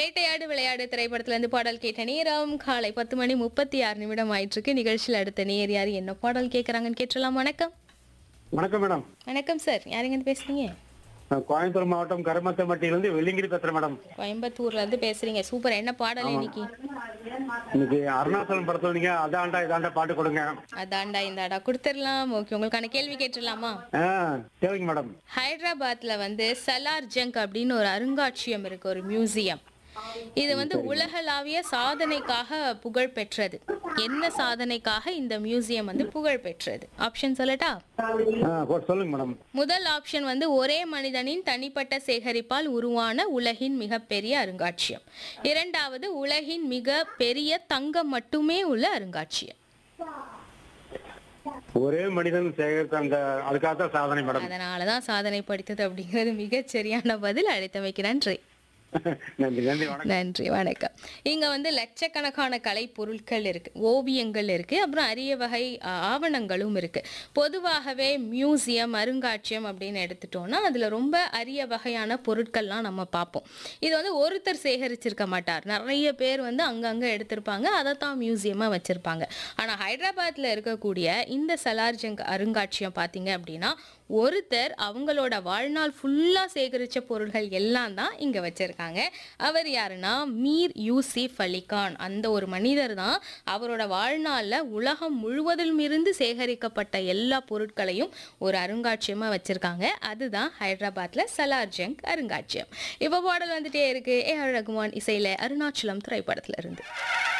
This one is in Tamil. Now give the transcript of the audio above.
வேட்டையாடு விளையாடு திரைப்படத்துல இருந்து பாடல் கேட்ட நேரம் காலை பத்து மணி முப்பத்தி ஆறு நிமிடம் ஆயிட்டு இருக்கு நிகழ்ச்சியில் அடுத்த நேர் யார் என்ன பாடல் கேட்கறாங்கன்னு கேட்டலாம் வணக்கம் வணக்கம் மேடம் வணக்கம் சார் யாருங்க பேசுறீங்க நான் கோயம்புத்தூர் மாவட்டம் கருமத்தம்பட்டியிலிருந்து வெள்ளிங்கிரி பேசுறேன் மேடம் கோயம்புத்தூர்ல இருந்து பேசுறீங்க சூப்பர் என்ன பாடல் இன்னைக்கு இன்னைக்கு அருணாச்சலம் படத்துல நீங்க அதாண்டா இதாண்டா பாட்டு கொடுங்க அதாண்டா இந்தாடா கொடுத்துடலாம் ஓகே உங்களுக்கான கேள்வி கேட்டுடலாமா ஆ சரிங்க மேடம் ஹைதராபாத்ல வந்து சலார் ஜங்க் அப்படின்னு ஒரு அருங்காட்சியகம் இருக்கு ஒரு மியூசியம் இது வந்து உலகளாவிய சாதனைக்காக புகழ் பெற்றது என்ன சாதனைக்காக இந்த மியூசியம் வந்து புகழ் பெற்றது ஆப்ஷன் சொல்லட்டா ஆ கொ- சொல்லுங்க மேடம் முதல் ஆப்ஷன் வந்து ஒரே மனிதனின் தனிப்பட்ட சேகரிப்பால் உருவான உலகின் மிகப்பெரிய அருங்காட்சியகம் இரண்டாவது உலகின் மிக பெரிய தங்கம் மட்டுமே உள்ள அருங்காட்சியகம் ஒரே மனிதன் சேகரித்த அந்த அதுக்காக தான் சாதனை மேடம் அதனாலதான் சாதனை படித்தது அப்படிங்கிறது மிகச் சரியான பதில் அழைத்தமைக்கு நன்றி நன்றி நன்றி வணக்கம் நன்றி வணக்கம் இங்க வந்து லட்சக்கணக்கான கலை பொருட்கள் இருக்கு ஓவியங்கள் இருக்கு அப்புறம் அரிய வகை ஆ, ஆவணங்களும் இருக்கு பொதுவாகவே மியூசியம் அருங்காட்சியம் அப்படின்னு எடுத்துட்டோம்னா அதுல ரொம்ப அரிய வகையான பொருட்கள்லாம் நம்ம பார்ப்போம் இது வந்து ஒருத்தர் சேகரிச்சிருக்க மாட்டார் நிறைய பேர் வந்து அங்கங்க எடுத்திருப்பாங்க அதை தான் மியூசியமா வச்சிருப்பாங்க ஆனா ஹைதராபாத்ல இருக்கக்கூடிய இந்த சலார்ஜங் அருங்காட்சியம் பார்த்தீங்க அப்படின்னா ஒருத்தர் அவங்களோட வாழ்நாள் ஃபுல்லா சேகரிச்ச பொருள்கள் எல்லாம் தான் இங்க வச்சிருக்காங்க அவர் யாருன்னா மீர் யூசிப் அலிகான் அந்த ஒரு மனிதர் தான் அவரோட வாழ்நாள்ல உலகம் முழுவதிலும் இருந்து சேகரிக்கப்பட்ட எல்லா பொருட்களையும் ஒரு அருங்காட்சியமா வச்சிருக்காங்க அதுதான் ஹைதராபாத்ல சலார்ஜங் அருங்காட்சியம் இப்போ பாடல் வந்துட்டே இருக்கு ஏ ஆர் ரகுமான் இசையில அருணாச்சலம் திரைப்படத்துல இருந்து